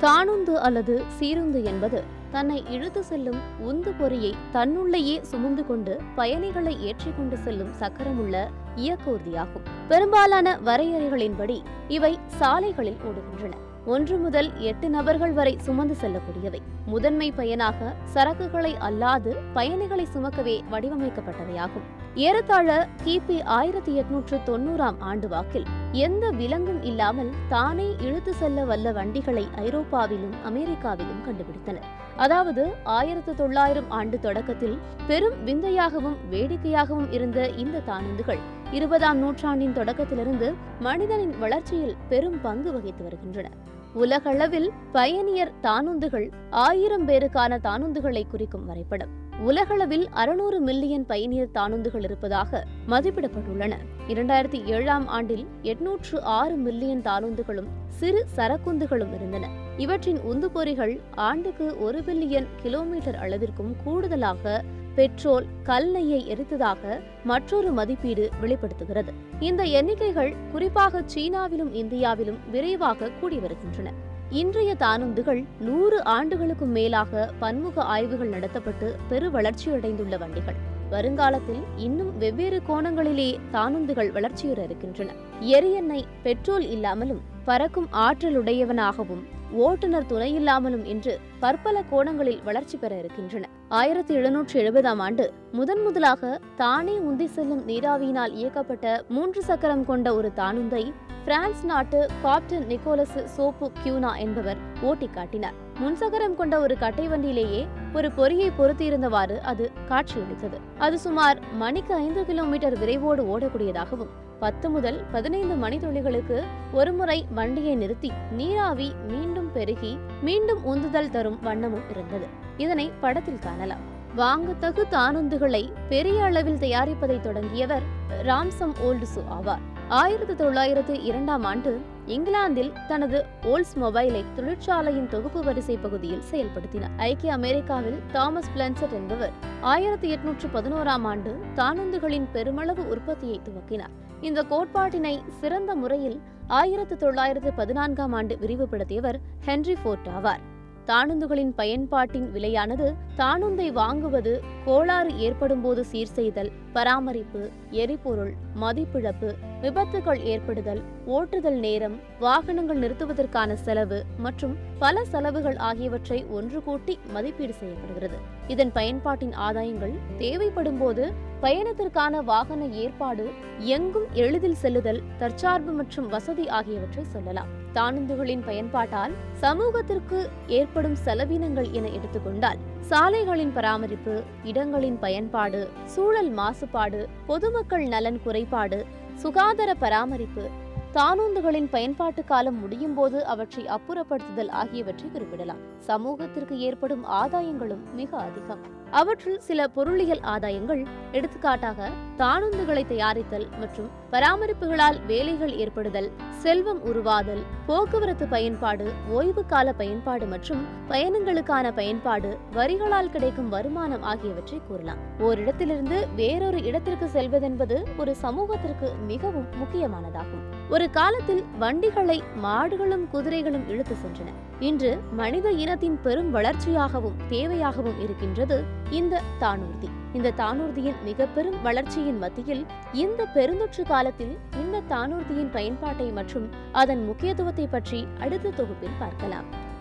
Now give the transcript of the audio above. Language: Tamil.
தானுந்து அல்லது சீருந்து என்பது தன்னை இழுத்து செல்லும் உந்து பொறியை தன்னுள்ளேயே சுமந்து கொண்டு பயணிகளை ஏற்றிக்கொண்டு செல்லும் சக்கரமுள்ள இயக்கூர்தியாகும் பெரும்பாலான வரையறைகளின்படி இவை சாலைகளில் ஓடுகின்றன ஒன்று முதல் எட்டு நபர்கள் வரை சுமந்து செல்லக்கூடியவை முதன்மை பயனாக சரக்குகளை அல்லாது பயணிகளை சுமக்கவே வடிவமைக்கப்பட்டவையாகும் ஏறத்தாழ கிபி ஆயிரத்தி எட்நூற்று தொண்ணூறாம் ஆண்டு வாக்கில் எந்த விலங்கும் இல்லாமல் தானே இழுத்து செல்ல வல்ல வண்டிகளை ஐரோப்பாவிலும் அமெரிக்காவிலும் கண்டுபிடித்தனர் அதாவது ஆயிரத்து தொள்ளாயிரம் ஆண்டு தொடக்கத்தில் பெரும் விந்தையாகவும் வேடிக்கையாகவும் இருந்த இந்த தானுந்துகள் இருபதாம் நூற்றாண்டின் தொடக்கத்திலிருந்து மனிதனின் வளர்ச்சியில் பெரும் பங்கு வகித்து வருகின்றன உலகளவில் பயணியர் தானுந்துகள் ஆயிரம் பேருக்கான தானுந்துகளை குறிக்கும் வரைபடம் உலகளவில் அறுநூறு மில்லியன் பயணியர் தானுந்துகள் இருப்பதாக மதிப்பிடப்பட்டுள்ளன இரண்டாயிரத்தி ஏழாம் ஆண்டில் எட்நூற்று ஆறு மில்லியன் தானுந்துகளும் சிறு சரக்குந்துகளும் இருந்தன இவற்றின் உந்துபொறிகள் ஆண்டுக்கு ஒரு பில்லியன் கிலோமீட்டர் அளவிற்கும் கூடுதலாக பெட்ரோல் கல் நெய்யை எரித்ததாக மற்றொரு மதிப்பீடு வெளிப்படுத்துகிறது இந்த எண்ணிக்கைகள் குறிப்பாக சீனாவிலும் இந்தியாவிலும் விரைவாக கூடி வருகின்றன இன்றைய தானுந்துகள் நூறு ஆண்டுகளுக்கும் மேலாக பன்முக ஆய்வுகள் நடத்தப்பட்டு பெரு வளர்ச்சியடைந்துள்ள வண்டிகள் வருங்காலத்தில் இன்னும் வெவ்வேறு கோணங்களிலே தானுந்துகள் வளர்ச்சியுற இருக்கின்றன எரியெண்ணெய் பெட்ரோல் இல்லாமலும் பறக்கும் ஆற்றலுடையவனாகவும் ஓட்டுநர் துணையில்லாமலும் என்று பற்பல கோணங்களில் வளர்ச்சி பெற இருக்கின்றன ஆயிரத்தி எழுநூற்றி எழுபதாம் ஆண்டு முதன் முதலாக தானே உந்தி செல்லும் நீராவியினால் இயக்கப்பட்ட மூன்று சக்கரம் கொண்ட ஒரு தானுந்தை பிரான்ஸ் நாட்டு காப்டன் நிக்கோலஸ் சோப்பு கியூனா என்பவர் ஓட்டி காட்டினார் முன்சக்கரம் கொண்ட ஒரு கட்டை வண்டியிலேயே ஒரு பொறியை பொருத்தியிருந்தவாறு அது காட்சியளித்தது அது சுமார் மணிக்கு ஐந்து கிலோமீட்டர் விரைவோடு ஓடக்கூடியதாகவும் பத்து முதல் பதினைந்து மணித்துளிகளுக்கு ஒருமுறை வண்டியை நிறுத்தி நீராவி மீண்டும் பெருகி மீண்டும் உந்துதல் தரும் வண்ணமும் இருந்தது இதனை படத்தில் காணலாம் வாங்கத்தகு தானுந்துகளை பெரிய அளவில் தயாரிப்பதை தொடங்கியவர் ராம்சம் ஓல்டுசு ஆவார் ஆயிரத்தி தொள்ளாயிரத்து இரண்டாம் ஆண்டு இங்கிலாந்தில் தனது ஓல்ஸ் மொபைலை தொழிற்சாலையின் தொகுப்பு வரிசை பகுதியில் செயல்படுத்தினார் ஐக்கிய அமெரிக்காவில் தாமஸ் பிளன்செட் என்பவர் ஆயிரத்தி எட்நூற்று பதினோராம் ஆண்டு தானுந்துகளின் பெருமளவு உற்பத்தியை துவக்கினார் இந்த கோட்பாட்டினை சிறந்த முறையில் ஆயிரத்து தொள்ளாயிரத்து பதினான்காம் ஆண்டு விரிவுபடுத்தியவர் ஹென்ரி ஃபோர்ட் ஆவார் தானுந்துகளின் பயன்பாட்டின் விலையானது தானுந்தை வாங்குவது கோளாறு ஏற்படும் போது சீர் செய்தல் பராமரிப்பு எரிபொருள் மதிப்பிழப்பு விபத்துகள் ஏற்படுதல் ஓட்டுதல் நேரம் வாகனங்கள் நிறுத்துவதற்கான செலவு மற்றும் பல செலவுகள் ஆகியவற்றை ஒன்று கூட்டி மதிப்பீடு செய்யப்படுகிறது இதன் பயன்பாட்டின் ஆதாயங்கள் தேவைப்படும் போது பயணத்திற்கான வாகன ஏற்பாடு எங்கும் எளிதில் செல்லுதல் தற்சார்பு மற்றும் வசதி ஆகியவற்றை சொல்லலாம் தானுந்துகளின் பயன்பாட்டால் சமூகத்திற்கு ஏற்படும் செலவினங்கள் என எடுத்துக்கொண்டால் சாலைகளின் பராமரிப்பு இடங்களின் பயன்பாடு சூழல் மாசுபாடு பொதுமக்கள் நலன் குறைபாடு சுகாதார பராமரிப்பு தானுந்துகளின் பயன்பாட்டு காலம் முடியும் போது அவற்றை அப்புறப்படுத்துதல் ஆகியவற்றை குறிப்பிடலாம் சமூகத்திற்கு ஏற்படும் ஆதாயங்களும் மிக அதிகம் அவற்றில் சில பொருளியல் ஆதாயங்கள் எடுத்துக்காட்டாக தானுந்துகளை தயாரித்தல் மற்றும் பராமரிப்புகளால் வேலைகள் ஏற்படுதல் செல்வம் உருவாதல் போக்குவரத்து பயன்பாடு ஓய்வு கால பயன்பாடு மற்றும் பயணங்களுக்கான பயன்பாடு வரிகளால் கிடைக்கும் வருமானம் ஆகியவற்றை கூறலாம் ஓரிடத்திலிருந்து வேறொரு இடத்திற்கு செல்வதென்பது ஒரு சமூகத்திற்கு மிகவும் முக்கியமானதாகும் ஒரு காலத்தில் வண்டிகளை மாடுகளும் குதிரைகளும் இழுத்து சென்றன இன்று மனித இனத்தின் பெரும் வளர்ச்சியாகவும் தேவையாகவும் இருக்கின்றது இந்த தானூர்தி இந்த தானூர்தியின் மிக பெரும் வளர்ச்சியின் மத்தியில் இந்த பெருந்தொற்று காலத்தில் இந்த தானூர்தியின் பயன்பாட்டை மற்றும் அதன் முக்கியத்துவத்தை பற்றி அடுத்த தொகுப்பில் பார்க்கலாம்